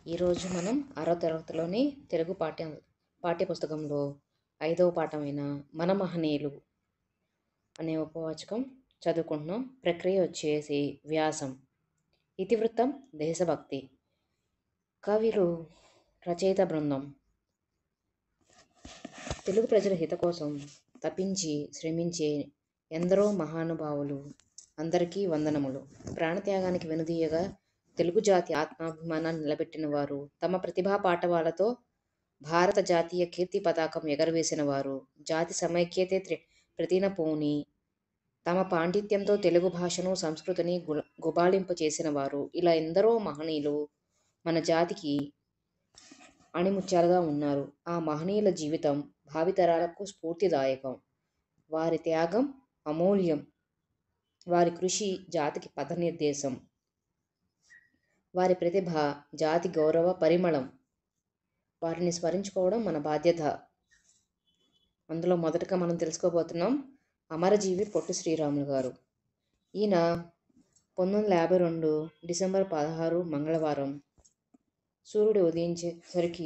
ఈరోజు మనం ఆరో తరగతిలోని తెలుగు పాఠ్య పాఠ్యపుస్తకంలో ఐదవ పాఠమైన మన మహనీయులు అనే ఉపవాచకం చదువుకుంటున్నాం ప్రక్రియ వచ్చేసి వ్యాసం ఇతివృత్తం దేశభక్తి కవులు రచయిత బృందం తెలుగు ప్రజల హిత కోసం తపించి శ్రమించే ఎందరో మహానుభావులు అందరికీ వందనములు ప్రాణత్యాగానికి వెనుదీయగా తెలుగు జాతి ఆత్మాభిమానాన్ని నిలబెట్టిన వారు తమ ప్రతిభా పాటవాలతో భారత జాతీయ కీర్తి పతాకం ఎగరవేసిన వారు జాతి సమైక్యతే త్రి ప్రతిన పోని తమ పాండిత్యంతో తెలుగు భాషను సంస్కృతిని గు గుబాళింప చేసిన వారు ఇలా ఎందరో మహనీయులు మన జాతికి అణిముత్యాలుగా ఉన్నారు ఆ మహనీయుల జీవితం భావితరాలకు స్ఫూర్తిదాయకం వారి త్యాగం అమూల్యం వారి కృషి జాతికి పథనిర్దేశం వారి ప్రతిభ జాతి గౌరవ పరిమళం వారిని స్మరించుకోవడం మన బాధ్యత అందులో మొదటగా మనం తెలుసుకోబోతున్నాం అమరజీవి పొట్టి శ్రీరాములు గారు ఈయన పంతొమ్మిది వందల యాభై రెండు డిసెంబర్ పదహారు మంగళవారం సూర్యుడు ఉదయించేసరికి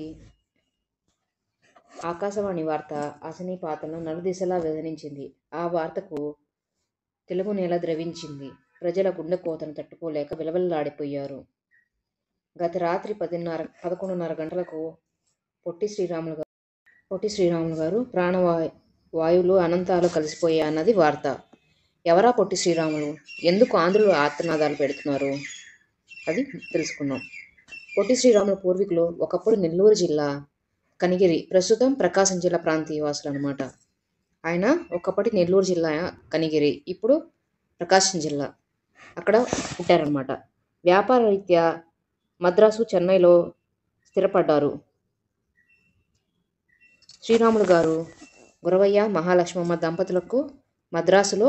ఆకాశవాణి వార్త అసనీ పాతలను నలుదిశలా వివరించింది ఆ వార్తకు తెలుగు నేల ద్రవించింది ప్రజల గుండె కోతను తట్టుకోలేక విలవిల్లాడిపోయారు గత రాత్రి పదిన్నర పదకొండున్నర గంటలకు పొట్టి శ్రీరాములు గారు పొట్టి శ్రీరాములు గారు ప్రాణవాయు వాయువులు అనంతాలు కలిసిపోయా అన్నది వార్త ఎవరా పొట్టి శ్రీరాములు ఎందుకు ఆంధ్రులు ఆర్తనాదాలు పెడుతున్నారు అది తెలుసుకుందాం పొట్టి శ్రీరాముల పూర్వీకులు ఒకప్పుడు నెల్లూరు జిల్లా కనిగిరి ప్రస్తుతం ప్రకాశం జిల్లా ప్రాంతీయ వాసులు అనమాట ఆయన ఒకప్పటి నెల్లూరు జిల్లా కనిగిరి ఇప్పుడు ప్రకాశం జిల్లా అక్కడ పుట్టారనమాట వ్యాపార రీత్యా మద్రాసు చెన్నైలో స్థిరపడ్డారు శ్రీరాములు గారు గురవయ్య మహాలక్ష్మమ్మ దంపతులకు మద్రాసులో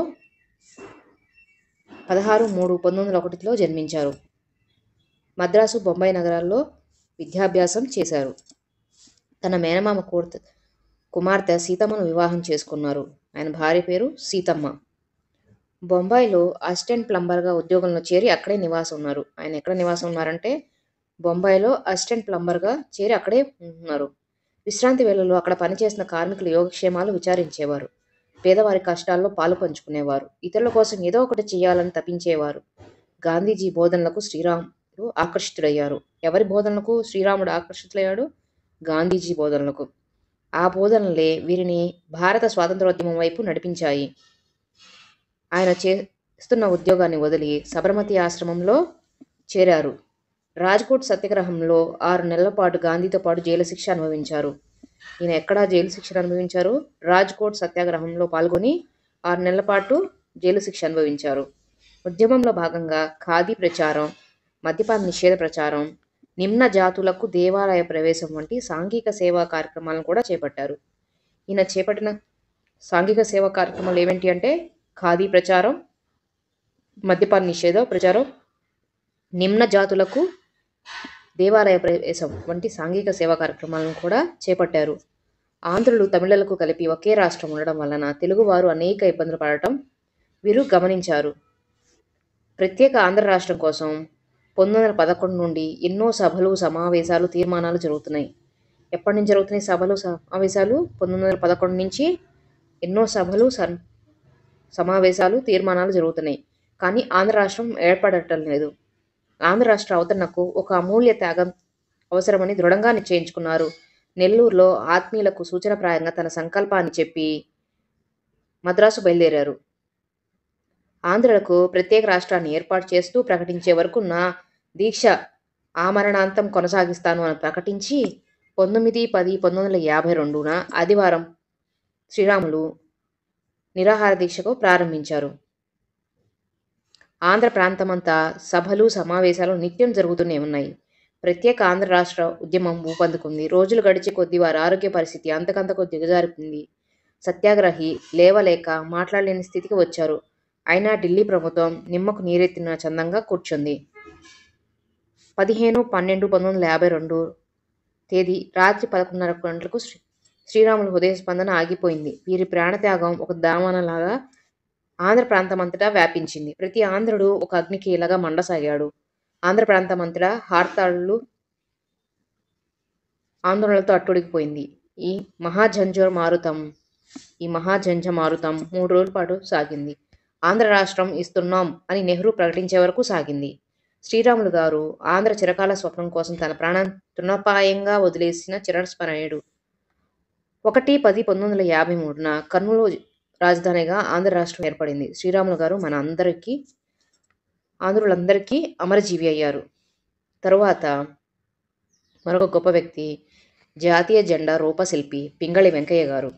పదహారు మూడు పంతొమ్మిది వందల ఒకటిలో జన్మించారు మద్రాసు బొంబాయి నగరాల్లో విద్యాభ్యాసం చేశారు తన మేనమామ కూర్త కుమార్తె సీతమ్మను వివాహం చేసుకున్నారు ఆయన భార్య పేరు సీతమ్మ బొంబాయిలో అసిస్టెంట్ ప్లంబర్గా ఉద్యోగంలో చేరి అక్కడే నివాసం ఉన్నారు ఆయన ఎక్కడ నివాసం ఉన్నారంటే బొంబాయిలో అసిస్టెంట్ ప్లంబర్గా చేరి అక్కడే ఉంటున్నారు విశ్రాంతి వేళల్లో అక్కడ పనిచేసిన కార్మికుల యోగక్షేమాలు విచారించేవారు పేదవారి కష్టాల్లో పాలు పంచుకునేవారు ఇతరుల కోసం ఏదో ఒకటి చేయాలని తపించేవారు గాంధీజీ బోధనలకు శ్రీరాముడు ఆకర్షితుడయ్యారు ఎవరి బోధనలకు శ్రీరాముడు ఆకర్షితులయ్యాడు గాంధీజీ బోధనలకు ఆ బోధనలే వీరిని భారత స్వాతంత్రోద్యమం వైపు నడిపించాయి ఆయన చేస్తున్న ఉద్యోగాన్ని వదిలి సబర్మతి ఆశ్రమంలో చేరారు రాజ్కోట్ సత్యాగ్రహంలో ఆరు నెలల పాటు గాంధీతో పాటు జైలు శిక్ష అనుభవించారు ఈయన ఎక్కడా జైలు శిక్షను అనుభవించారు రాజ్కోట్ సత్యాగ్రహంలో పాల్గొని ఆరు నెలల పాటు జైలు శిక్ష అనుభవించారు ఉద్యమంలో భాగంగా ఖాదీ ప్రచారం మద్యపాన నిషేధ ప్రచారం నిమ్న జాతులకు దేవాలయ ప్రవేశం వంటి సాంఘిక సేవా కార్యక్రమాలను కూడా చేపట్టారు ఈయన చేపట్టిన సాంఘిక సేవా కార్యక్రమాలు ఏమిటి అంటే ఖాదీ ప్రచారం మద్యపాన నిషేధ ప్రచారం నిమ్న జాతులకు దేవాలయ ప్రవేశం వంటి సాంఘిక సేవా కార్యక్రమాలను కూడా చేపట్టారు ఆంధ్రులు తమిళలకు కలిపి ఒకే రాష్ట్రం ఉండడం వలన తెలుగువారు అనేక ఇబ్బందులు పడటం వీరు గమనించారు ప్రత్యేక ఆంధ్ర రాష్ట్రం కోసం పంతొమ్మిది వందల పదకొండు నుండి ఎన్నో సభలు సమావేశాలు తీర్మానాలు జరుగుతున్నాయి ఎప్పటి నుంచి జరుగుతున్నాయి సభలు సమావేశాలు పంతొమ్మిది వందల పదకొండు నుంచి ఎన్నో సభలు సమావేశాలు తీర్మానాలు జరుగుతున్నాయి కానీ ఆంధ్ర రాష్ట్రం ఏర్పడటం లేదు ఆంధ్ర రాష్ట్ర అవతరణకు ఒక అమూల్య త్యాగం అవసరమని దృఢంగా నిశ్చయించుకున్నారు నెల్లూరులో ఆత్మీయులకు సూచనప్రాయంగా తన సంకల్పాన్ని చెప్పి మద్రాసు బయలుదేరారు ఆంధ్రులకు ప్రత్యేక రాష్ట్రాన్ని ఏర్పాటు చేస్తూ ప్రకటించే వరకు నా దీక్ష ఆమరణాంతం కొనసాగిస్తాను అని ప్రకటించి పంతొమ్మిది పది పంతొమ్మిది వందల యాభై రెండున ఆదివారం శ్రీరాములు నిరాహార దీక్షకు ప్రారంభించారు ఆంధ్ర ప్రాంతమంతా సభలు సమావేశాలు నిత్యం జరుగుతూనే ఉన్నాయి ప్రత్యేక ఆంధ్ర రాష్ట్ర ఉద్యమం ఊపందుకుంది రోజులు గడిచే కొద్దీ వారి ఆరోగ్య పరిస్థితి అంతకంతకు దిగజారిపోయింది సత్యాగ్రహి లేవలేక మాట్లాడలేని స్థితికి వచ్చారు అయినా ఢిల్లీ ప్రభుత్వం నిమ్మకు నీరెత్తిన చందంగా కూర్చుంది పదిహేను పన్నెండు పంతొమ్మిది వందల యాభై రెండు తేదీ రాత్రి పదకొండున్నర గంటలకు శ్రీ శ్రీరాములు హృదయ స్పందన ఆగిపోయింది వీరి ప్రాణత్యాగం ఒక దామనలాగా ఆంధ్ర ప్రాంతమంతటా వ్యాపించింది ప్రతి ఆంధ్రుడు ఒక అగ్నికీలగా మండసాగాడు ఆంధ్ర ప్రాంతమంతటా హార్తాళ్ళు ఆందోళనలతో అట్టుడికిపోయింది ఈ మహాఝంఝ మారుతం ఈ మహాఝంఝ మారుతం మూడు రోజుల పాటు సాగింది ఆంధ్ర రాష్ట్రం ఇస్తున్నాం అని నెహ్రూ ప్రకటించే వరకు సాగింది శ్రీరాములు గారు ఆంధ్ర చిరకాల స్వప్నం కోసం తన ప్రాణం తృణపాయంగా వదిలేసిన చిరస్మరణీయుడు ఒకటి పది పంతొమ్మిది వందల యాభై మూడున కర్నూలు రాజధానిగా ఆంధ్ర రాష్ట్రం ఏర్పడింది శ్రీరాములు గారు మన అందరికీ ఆంధ్రులందరికీ అమరజీవి అయ్యారు తరువాత మరొక గొప్ప వ్యక్తి జాతీయ జెండా రూపశిల్పి పింగళి వెంకయ్య గారు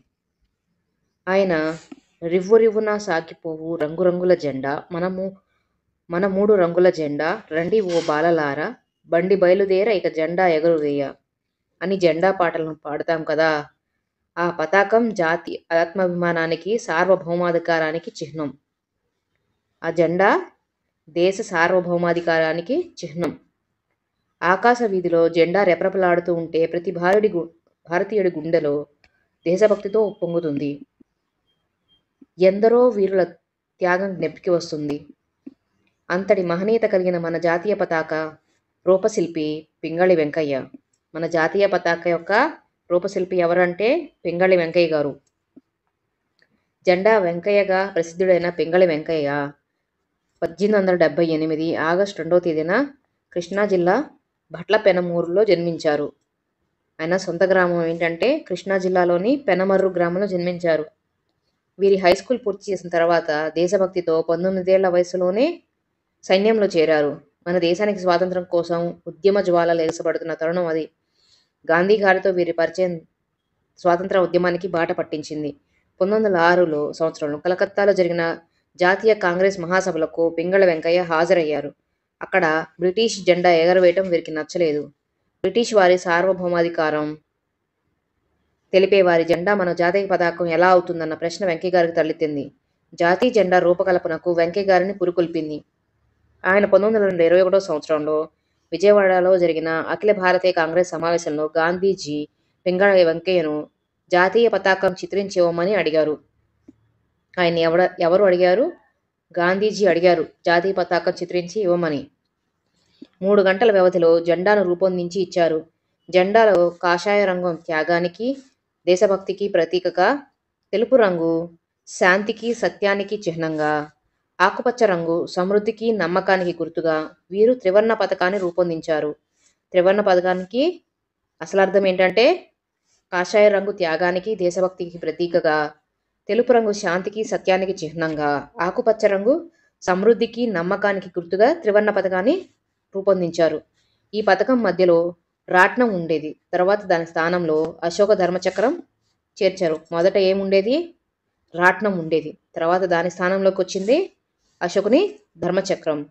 ఆయన రివ్వు రివ్వున సాగిపోవు రంగురంగుల జెండా మనము మన మూడు రంగుల జెండా రండి ఓ బాలలార బండి బయలుదేర ఇక జెండా ఎగురువేయ అని జెండా పాటలను పాడతాం కదా ఆ పతాకం జాతి ఆత్మాభిమానానికి సార్వభౌమాధికారానికి చిహ్నం ఆ జెండా దేశ సార్వభౌమాధికారానికి చిహ్నం ఆకాశ వీధిలో జెండా రెపరెపలాడుతూ ఉంటే ప్రతి భారుడి గు భారతీయుడి గుండెలో దేశభక్తితో ఉప్పొంగుతుంది ఎందరో వీరుల త్యాగం జ్ఞప్తికి వస్తుంది అంతటి మహనీయత కలిగిన మన జాతీయ పతాక రూపశిల్పి పింగళి వెంకయ్య మన జాతీయ పతాక యొక్క రూపశిల్పి ఎవరంటే పింగళి వెంకయ్య గారు జెండా వెంకయ్యగా ప్రసిద్ధుడైన పింగళి వెంకయ్య పద్దెనిమిది వందల డెబ్బై ఎనిమిది ఆగస్టు రెండవ తేదీన కృష్ణా జిల్లా భట్ల పెనమూరులో జన్మించారు ఆయన సొంత గ్రామం ఏంటంటే కృష్ణా జిల్లాలోని పెనమర్రు గ్రామంలో జన్మించారు వీరి హై స్కూల్ పూర్తి చేసిన తర్వాత దేశభక్తితో పంతొమ్మిదేళ్ల వయసులోనే సైన్యంలో చేరారు మన దేశానికి స్వాతంత్రం కోసం ఉద్యమ జ్వాలలు ఎగసబడుతున్న తరుణం అది గాంధీ గారితో వీరి పరిచయం స్వాతంత్ర ఉద్యమానికి బాట పట్టించింది పంతొమ్మిది వందల ఆరులో సంవత్సరంలో కలకత్తాలో జరిగిన జాతీయ కాంగ్రెస్ మహాసభలకు పింగళ వెంకయ్య హాజరయ్యారు అక్కడ బ్రిటిష్ జెండా ఎగరవేయటం వీరికి నచ్చలేదు బ్రిటిష్ వారి సార్వభౌమాధికారం తెలిపే వారి జెండా మన జాతీయ పతాకం ఎలా అవుతుందన్న ప్రశ్న వెంకయ్య గారికి తలెత్తింది జాతీయ జెండా రూపకల్పనకు వెంకయ్య గారిని పురుకొల్పింది ఆయన పంతొమ్మిది వందల ఇరవై ఒకటో సంవత్సరంలో విజయవాడలో జరిగిన అఖిల భారతీయ కాంగ్రెస్ సమావేశంలో గాంధీజీ పింగళ వెంకయ్యను జాతీయ పతాకం చిత్రించివ్వమని అడిగారు ఆయన ఎవడ ఎవరు అడిగారు గాంధీజీ అడిగారు జాతీయ పతాకం చిత్రించి ఇవ్వమని మూడు గంటల వ్యవధిలో జెండాను రూపొందించి ఇచ్చారు జెండాలో కాషాయ రంగు త్యాగానికి దేశభక్తికి ప్రతీకగా తెలుపు రంగు శాంతికి సత్యానికి చిహ్నంగా ఆకుపచ్చ రంగు సమృద్ధికి నమ్మకానికి గుర్తుగా వీరు త్రివర్ణ పథకాన్ని రూపొందించారు త్రివర్ణ పథకానికి అసలు అర్థం ఏంటంటే కాషాయ రంగు త్యాగానికి దేశభక్తికి ప్రతీకగా తెలుపు రంగు శాంతికి సత్యానికి చిహ్నంగా ఆకుపచ్చ రంగు సమృద్ధికి నమ్మకానికి గుర్తుగా త్రివర్ణ పథకాన్ని రూపొందించారు ఈ పథకం మధ్యలో రాట్నం ఉండేది తర్వాత దాని స్థానంలో అశోక ధర్మచక్రం చేర్చారు మొదట ఏముండేది రాట్నం ఉండేది తర్వాత దాని స్థానంలోకి వచ్చింది అశోకుని ధర్మచక్రం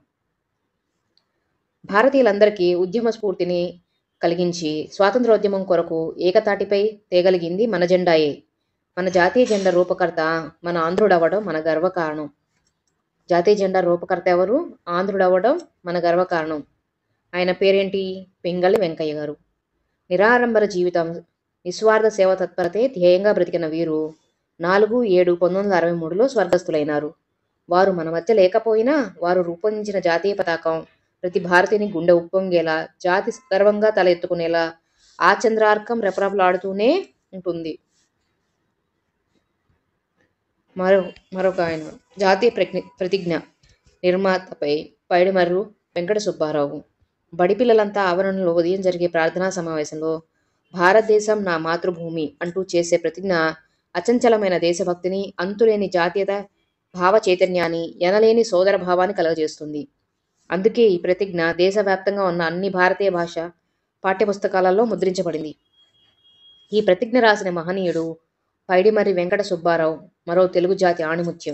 భారతీయులందరికీ ఉద్యమ స్ఫూర్తిని కలిగించి స్వాతంత్రోద్యమం కొరకు ఏకతాటిపై తేగలిగింది మన జెండాయే మన జాతీయ జెండా రూపకర్త మన ఆంధ్రుడవ్వడం మన గర్వకారణం జాతీయ జెండా రూపకర్త ఎవరు ఆంధ్రుడవ్వడం మన గర్వకారణం ఆయన పేరేంటి పింగళి వెంకయ్య గారు నిరాడంబర జీవితం నిస్వార్థ సేవ తత్పరతే ధ్యేయంగా బ్రతికిన వీరు నాలుగు ఏడు పంతొమ్మిది వందల అరవై మూడులో స్వర్గస్థులైనారు వారు మన మధ్య లేకపోయినా వారు రూపొందించిన జాతీయ పతాకం ప్రతి భారతీయుని గుండె ఉప్పొంగేలా జాతి గర్వంగా తల ఎత్తుకునేలా ఆ చంద్రార్కం రెపరెపలాడుతూనే ఉంటుంది మరో మరొక ఆయన జాతీయ ప్రజ్ఞ ప్రతిజ్ఞ నిర్మాతపై పైడిమర్రు వెంకట సుబ్బారావు బడి పిల్లలంతా ఆవరణలో ఉదయం జరిగే ప్రార్థనా సమావేశంలో భారతదేశం నా మాతృభూమి అంటూ చేసే ప్రతిజ్ఞ అచంచలమైన దేశభక్తిని అంతులేని జాతీయత భావ చైతన్యాన్ని ఎనలేని సోదర భావాన్ని కలుగజేస్తుంది అందుకే ఈ ప్రతిజ్ఞ దేశవ్యాప్తంగా ఉన్న అన్ని భారతీయ భాష పాఠ్యపుస్తకాలలో ముద్రించబడింది ఈ ప్రతిజ్ఞ రాసిన మహనీయుడు పైడిమర్రి వెంకట సుబ్బారావు మరో తెలుగు జాతి ఆణిముత్యం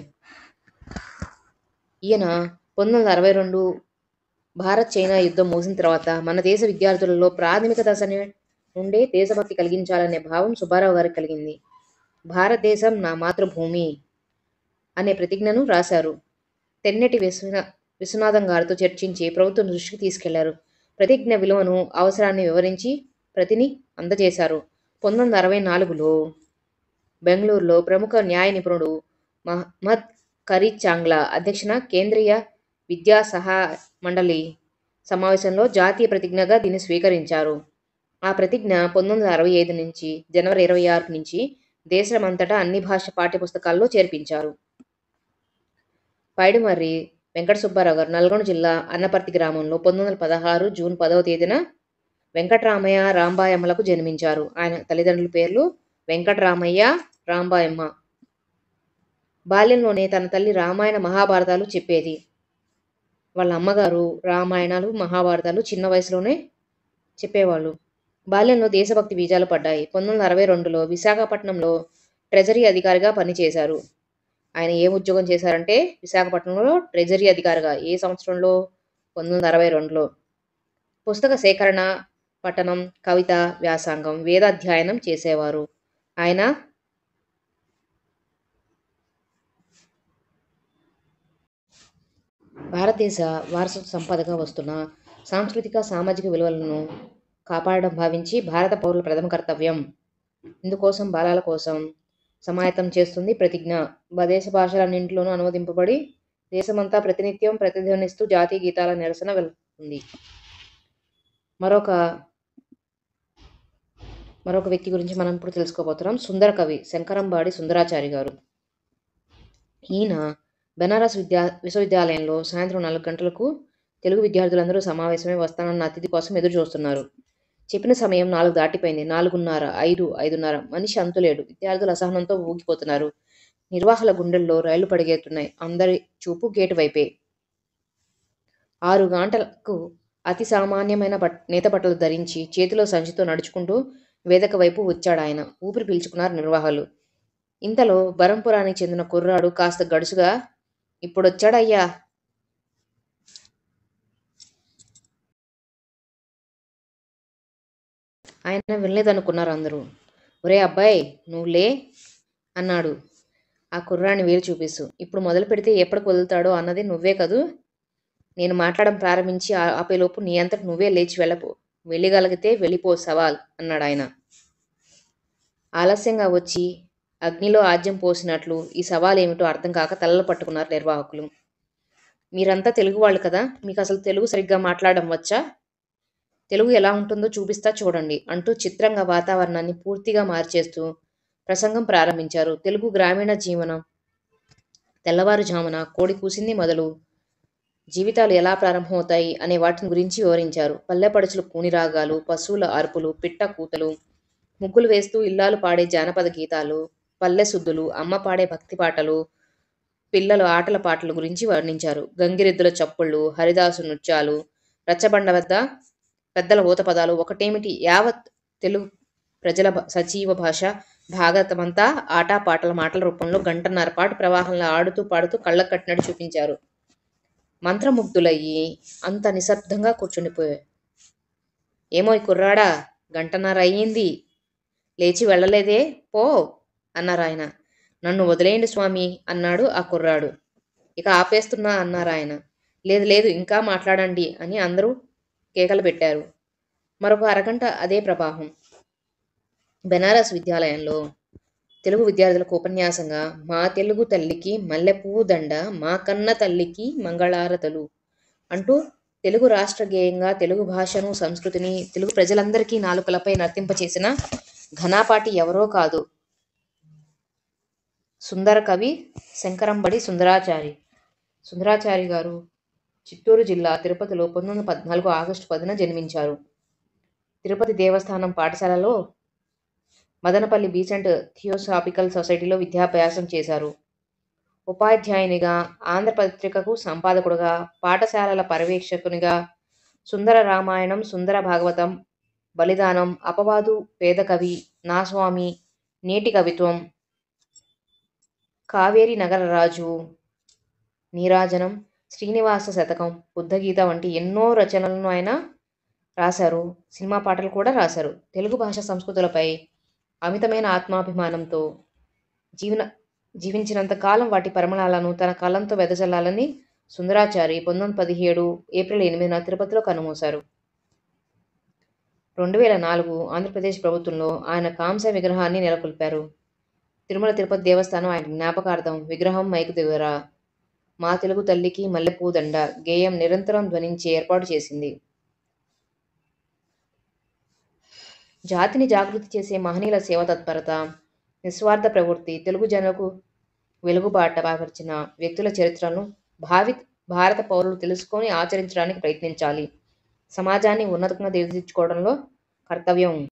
ఈయన పంతొమ్మిది వందల అరవై రెండు భారత్ చైనా యుద్ధం ముగిసిన తర్వాత మన దేశ విద్యార్థులలో ప్రాథమిక దశ నుండే దేశభక్తి కలిగించాలనే భావం సుబ్బారావు గారికి కలిగింది భారతదేశం నా మాతృభూమి అనే ప్రతిజ్ఞను రాశారు తెన్నెటి విశ్వనా విశ్వనాథం గారితో చర్చించి ప్రభుత్వం దృష్టికి తీసుకెళ్లారు ప్రతిజ్ఞ విలువను అవసరాన్ని వివరించి ప్రతిని అందజేశారు పంతొమ్మిది వందల అరవై నాలుగులో బెంగళూరులో ప్రముఖ న్యాయ నిపుణుడు మహమ్మద్ కరీ చాంగ్లా అధ్యక్షన కేంద్రీయ విద్యా సహా మండలి సమావేశంలో జాతీయ ప్రతిజ్ఞగా దీన్ని స్వీకరించారు ఆ ప్రతిజ్ఞ పంతొమ్మిది వందల అరవై ఐదు నుంచి జనవరి ఇరవై ఆరు నుంచి దేశమంతటా అన్ని భాష పాఠ్యపుస్తకాల్లో చేర్పించారు పైడిమర్రి వెంకట సుబ్బారావు గారు నల్గొండ జిల్లా అన్నపర్తి గ్రామంలో పంతొమ్మిది వందల పదహారు జూన్ పదవ తేదీన వెంకటరామయ్య రాంబాయమ్మలకు జన్మించారు ఆయన తల్లిదండ్రుల పేర్లు వెంకటరామయ్య రాంబాయమ్మ బాల్యంలోనే తన తల్లి రామాయణ మహాభారతాలు చెప్పేది వాళ్ళ అమ్మగారు రామాయణాలు మహాభారతాలు చిన్న వయసులోనే చెప్పేవాళ్ళు బాల్యంలో దేశభక్తి బీజాలు పడ్డాయి పంతొమ్మిది వందల అరవై రెండులో విశాఖపట్నంలో ట్రెజరీ అధికారిగా పనిచేశారు ఆయన ఏం ఉద్యోగం చేశారంటే విశాఖపట్నంలో ట్రెజరీ అధికారిగా ఏ సంవత్సరంలో పంతొమ్మిది వందల అరవై రెండులో పుస్తక సేకరణ పఠనం కవిత వ్యాసంగం వేదాధ్యయనం చేసేవారు ఆయన భారతదేశ వారసత్వ సంపదగా వస్తున్న సాంస్కృతిక సామాజిక విలువలను కాపాడడం భావించి భారత పౌరుల ప్రథమ కర్తవ్యం ఇందుకోసం బాలల కోసం సమాయత్తం చేస్తుంది ప్రతిజ్ఞ దేశ భాషలన్నింటిలోనూ అనువదింపబడి దేశమంతా ప్రతినిత్యం ప్రతిధ్వనిస్తూ జాతీయ గీతాల నిరసన వెళ్తుంది మరొక మరొక వ్యక్తి గురించి మనం ఇప్పుడు తెలుసుకోబోతున్నాం సుందర కవి శంకరంబాడి సుందరాచారి గారు ఈయన బెనారస్ విద్యా విశ్వవిద్యాలయంలో సాయంత్రం నాలుగు గంటలకు తెలుగు విద్యార్థులందరూ సమావేశమై వస్తానన్న అతిథి కోసం ఎదురు చూస్తున్నారు చెప్పిన సమయం నాలుగు దాటిపోయింది నాలుగున్నర ఐదు ఐదున్నర మనిషి అంతులేడు విద్యార్థులు అసహనంతో ఊగిపోతున్నారు నిర్వాహకుల గుండెల్లో రైళ్లు పడిగేస్తున్నాయి అందరి చూపు గేటు వైపే ఆరు గంటలకు అతి సామాన్యమైన బట్ నేత బట్టలు ధరించి చేతిలో సంచితో నడుచుకుంటూ వేదిక వైపు వచ్చాడు ఆయన ఊపిరి పీల్చుకున్నారు నిర్వాహకులు ఇంతలో బరంపురానికి చెందిన కుర్రాడు కాస్త గడుసుగా ఇప్పుడొచ్చాడయ్యా ఆయన వినలేదనుకున్నారు అందరూ ఒరే అబ్బాయి నువ్వు లే అన్నాడు ఆ కుర్రాన్ని వేలు చూపిస్తూ ఇప్పుడు మొదలు పెడితే ఎప్పటికి వదులుతాడో అన్నది నువ్వే కదూ నేను మాట్లాడడం ప్రారంభించి ఆ- ఆపేలోపు నీ అంతట నువ్వే లేచి వెళ్ళపో వెళ్ళగలిగితే వెళ్ళిపో సవాల్ అన్నాడు ఆయన ఆలస్యంగా వచ్చి అగ్నిలో ఆజ్యం పోసినట్లు ఈ సవాల్ ఏమిటో అర్థం కాక తలలు పట్టుకున్నారు నిర్వాహకులు మీరంతా తెలుగు వాళ్ళు కదా మీకు అసలు తెలుగు సరిగ్గా మాట్లాడడం వచ్చా తెలుగు ఎలా ఉంటుందో చూపిస్తా చూడండి అంటూ చిత్రంగా వాతావరణాన్ని పూర్తిగా మార్చేస్తూ ప్రసంగం ప్రారంభించారు తెలుగు గ్రామీణ జీవనం తెల్లవారుజామున కోడి కూసింది మొదలు జీవితాలు ఎలా ప్రారంభమవుతాయి అనే వాటిని గురించి వివరించారు పల్లెపడుచుల కూనిరాగాలు పశువుల అరుపులు పిట్ట కూతలు ముగ్గులు వేస్తూ ఇల్లాలు పాడే జానపద గీతాలు పల్లె సుద్దులు అమ్మ పాడే భక్తి పాటలు పిల్లలు ఆటల పాటల గురించి వర్ణించారు గంగిరెద్దుల చప్పుళ్ళు హరిదాసు నృత్యాలు రచ్చబండ వద్ద పెద్దల ఊత పదాలు ఒకటేమిటి యావత్ తెలుగు ప్రజల భ- సజీవ భాష భాగవతమంతా ఆటా పాటల మాటల రూపంలో గంటన్నర పాటు ప్రవాహంలో ఆడుతూ పాడుతూ కళ్ళకు కట్టినట్టు చూపించారు మంత్రముగ్ధులయ్యి అంత నిశ్శబ్దంగా కూర్చుండిపోయారు ఏమో ఈ కుర్రాడా గంటన్నర అయ్యింది లేచి వెళ్ళలేదే పో అన్నారు ఆయన నన్ను వదిలేయండి స్వామి అన్నాడు ఆ కుర్రాడు ఇక ఆపేస్తున్నా అన్నారు ఆయన లేదు లేదు ఇంకా మాట్లాడండి అని అందరూ కేకలు పెట్టారు మరొక అరగంట అదే ప్రవాహం బెనారస్ విద్యాలయంలో తెలుగు విద్యార్థులకు ఉపన్యాసంగా మా తెలుగు తల్లికి మల్లెపువ్వు దండ మా కన్న తల్లికి మంగళారతలు అంటూ తెలుగు రాష్ట్ర గేయంగా తెలుగు భాషను సంస్కృతిని తెలుగు ప్రజలందరికీ నాలుకలపై నర్తింపచేసిన ఘనాపాటి ఎవరో కాదు సుందర కవి శంకరంబడి సుందరాచారి సుందరాచారి గారు చిత్తూరు జిల్లా తిరుపతిలో పంతొమ్మిది వందల పద్నాలుగు ఆగస్టు పదిన జన్మించారు తిరుపతి దేవస్థానం పాఠశాలలో మదనపల్లి బీసెంట్ థియోసాఫికల్ సొసైటీలో విద్యాభ్యాసం చేశారు ఉపాధ్యాయునిగా ఆంధ్రపత్రికకు సంపాదకుడుగా పాఠశాలల పర్యవేక్షకునిగా సుందర రామాయణం సుందర భాగవతం బలిదానం అపవాదు పేద కవి నా స్వామి నేటి కవిత్వం కావేరి నగరరాజు నీరాజనం శ్రీనివాస శతకం బుద్ధగీత వంటి ఎన్నో రచనలను ఆయన రాశారు సినిమా పాటలు కూడా రాశారు తెలుగు భాష సంస్కృతులపై అమితమైన ఆత్మాభిమానంతో జీవన జీవించినంత కాలం వాటి పరిమళాలను తన కలంతో వెదజల్లాలని సుందరాచారి పంతొమ్మిది వందల పదిహేడు ఏప్రిల్ ఎనిమిదిన తిరుపతిలో కన్నుమూశారు రెండు వేల నాలుగు ఆంధ్రప్రదేశ్ ప్రభుత్వంలో ఆయన కాంస్య విగ్రహాన్ని నెలకొల్పారు తిరుమల తిరుపతి దేవస్థానం ఆయన జ్ఞాపకార్థం విగ్రహం మైకు దగ్గర మా తెలుగు తల్లికి మల్లెపూ దండ గేయం నిరంతరం ధ్వనించి ఏర్పాటు చేసింది జాతిని జాగృతి చేసే మహనీయుల సేవ తత్పరత నిస్వార్థ ప్రవృత్తి తెలుగు జనులకు వెలుగుబాట పరిచిన వ్యక్తుల చరిత్రను భావి భారత పౌరులు తెలుసుకొని ఆచరించడానికి ప్రయత్నించాలి సమాజాన్ని ఉన్నతంగా తీర్చిదిద్దుకోవడంలో కర్తవ్యం